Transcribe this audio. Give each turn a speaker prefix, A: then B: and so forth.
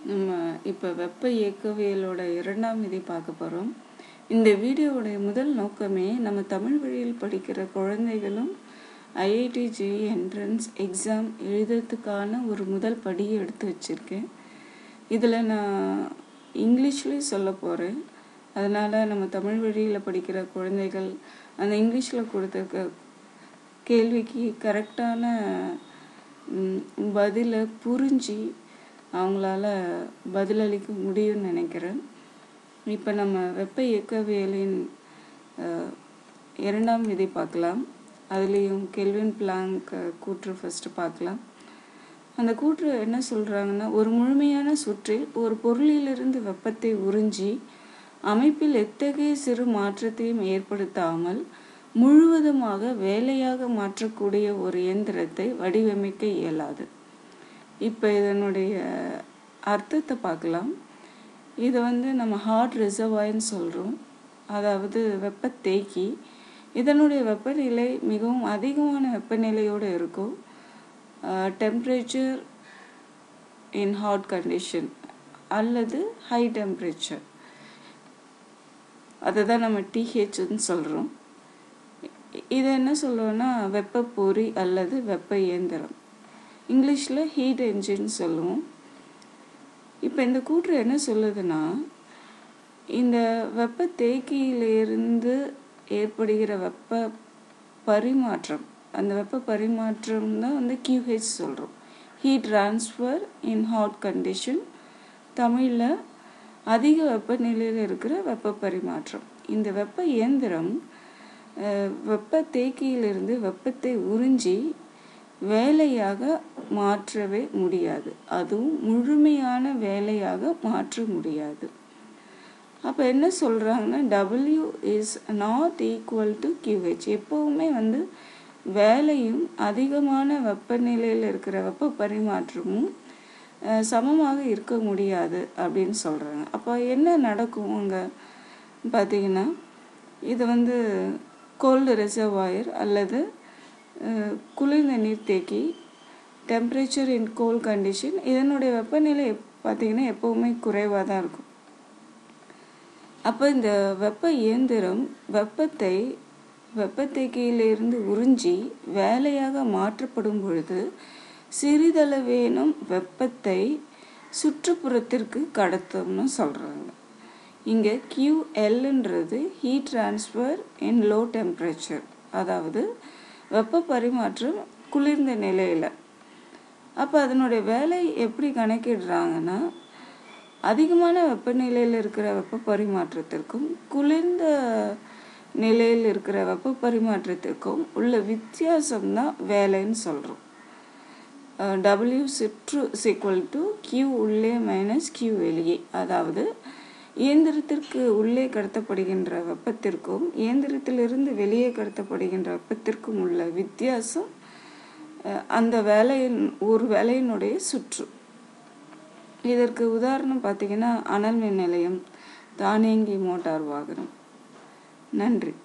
A: நம்ம இப்போ வெப்ப இயக்கவியலோட இரண்டாம் விதி பார்க்க போகிறோம் இந்த வீடியோவுடைய முதல் நோக்கமே நம்ம தமிழ் வழியில் படிக்கிற குழந்தைகளும் ஐஐடி ஜேஇ என்ட்ரன்ஸ் எக்ஸாம் எழுதுறதுக்கான ஒரு முதல் படியை எடுத்து வச்சுருக்கேன் இதில் நான் இங்கிலீஷ்லேயும் சொல்ல போகிறேன் அதனால் நம்ம தமிழ் வழியில் படிக்கிற குழந்தைகள் அந்த இங்கிலீஷில் கொடுத்துருக்க கேள்விக்கு கரெக்டான பதிலை புரிஞ்சு அவங்களால பதிலளிக்க முடியும்னு நினைக்கிறேன் இப்போ நம்ம வெப்ப இயக்கவியலின் இரண்டாம் விதி பார்க்கலாம் அதுலேயும் கெல்வின் பிளாங்க் கூற்று ஃபஸ்ட்டு பார்க்கலாம் அந்த கூற்று என்ன சொல்கிறாங்கன்னா ஒரு முழுமையான சுற்றில் ஒரு பொருளிலிருந்து வெப்பத்தை உறிஞ்சி அமைப்பில் எத்தகைய சிறு மாற்றத்தையும் ஏற்படுத்தாமல் முழுவதுமாக வேலையாக மாற்றக்கூடிய ஒரு இயந்திரத்தை வடிவமைக்க இயலாது இப்போ இதனுடைய அர்த்தத்தை பார்க்கலாம் இதை வந்து நம்ம ஹார்ட் ரிசர்வாயின்னு சொல்கிறோம் அதாவது வெப்ப தேக்கி இதனுடைய வெப்பநிலை மிகவும் அதிகமான வெப்பநிலையோடு இருக்கும் டெம்பரேச்சர் இன் ஹாட் கண்டிஷன் அல்லது ஹை டெம்பரேச்சர் அதை தான் நம்ம டிஹெச்னு சொல்கிறோம் இதை என்ன சொல்லுவோம்னா வெப்ப பொறி அல்லது வெப்ப இயந்திரம் இங்கிலீஷில் ஹீட் என்ஜின் சொல்லுவோம் இப்போ இந்த கூற்று என்ன சொல்லுதுன்னா இந்த வெப்ப தேக்கியிலிருந்து ஏற்படுகிற வெப்ப பரிமாற்றம் அந்த வெப்ப பரிமாற்றம் தான் வந்து கியூஹெச் சொல்கிறோம் heat transfer in hot condition தமிழில் அதிக வெப்பநிலையில் இருக்கிற வெப்ப பரிமாற்றம் இந்த வெப்ப இயந்திரம் வெப்ப தேக்கியிலிருந்து வெப்பத்தை உறிஞ்சி வேலையாக மாற்றவே முடியாது அதுவும் முழுமையான வேலையாக மாற்ற முடியாது அப்போ என்ன சொல்கிறாங்கன்னா W is not equal to QH எப்போவுமே வந்து வேலையும் அதிகமான வெப்பநிலையில் இருக்கிற வெப்ப பரிமாற்றமும் சமமாக இருக்க முடியாது அப்படின்னு சொல்கிறாங்க அப்போ என்ன நடக்கும் அங்கே பார்த்தீங்கன்னா இது வந்து கோல்டு ரிசர்வாயர் அல்லது குளிர்ந்த நீர் தேக்கி டெம்பரேச்சர் இன் கோல் கண்டிஷன் இதனுடைய வெப்பநிலை பார்த்திங்கன்னா எப்போவுமே குறைவாக தான் இருக்கும் அப்போ இந்த வெப்ப இயந்திரம் வெப்பத்தை வெப்பத்தேக்கியிலிருந்து உறிஞ்சி வேலையாக மாற்றப்படும் பொழுது சிறிதளவேனும் வெப்பத்தை சுற்றுப்புறத்திற்கு கடத்தும்னு சொல்கிறாங்க இங்கே கியூஎல்ன்றது heat transfer in low temperature அதாவது வெப்ப பரிமாற்றம் குளிர்ந்த நிலையில் அப்போ அதனுடைய வேலை எப்படி கணக்கிடுறாங்கன்னா அதிகமான வெப்பநிலையில் இருக்கிற வெப்ப பரிமாற்றத்திற்கும் குளிர்ந்த நிலையில் இருக்கிற வெப்ப பரிமாற்றத்திற்கும் உள்ள வித்தியாசம்தான் வேலைன்னு சொல்கிறோம் டபிள்யூ சிற்று சீக்குவல் டு கியூ உள்ளே மைனஸ் கியூ வெளியே அதாவது இயந்திரத்திற்கு உள்ளே கடத்தப்படுகின்ற வெப்பத்திற்கும் இயந்திரத்திலிருந்து வெளியே கடத்தப்படுகின்ற வெப்பத்திற்கும் உள்ள வித்தியாசம் அந்த வேலையின் ஒரு வேலையினுடைய சுற்று இதற்கு உதாரணம் பார்த்தீங்கன்னா அனல் மின் நிலையம் தானியங்கி மோட்டார் வாகனம் நன்றி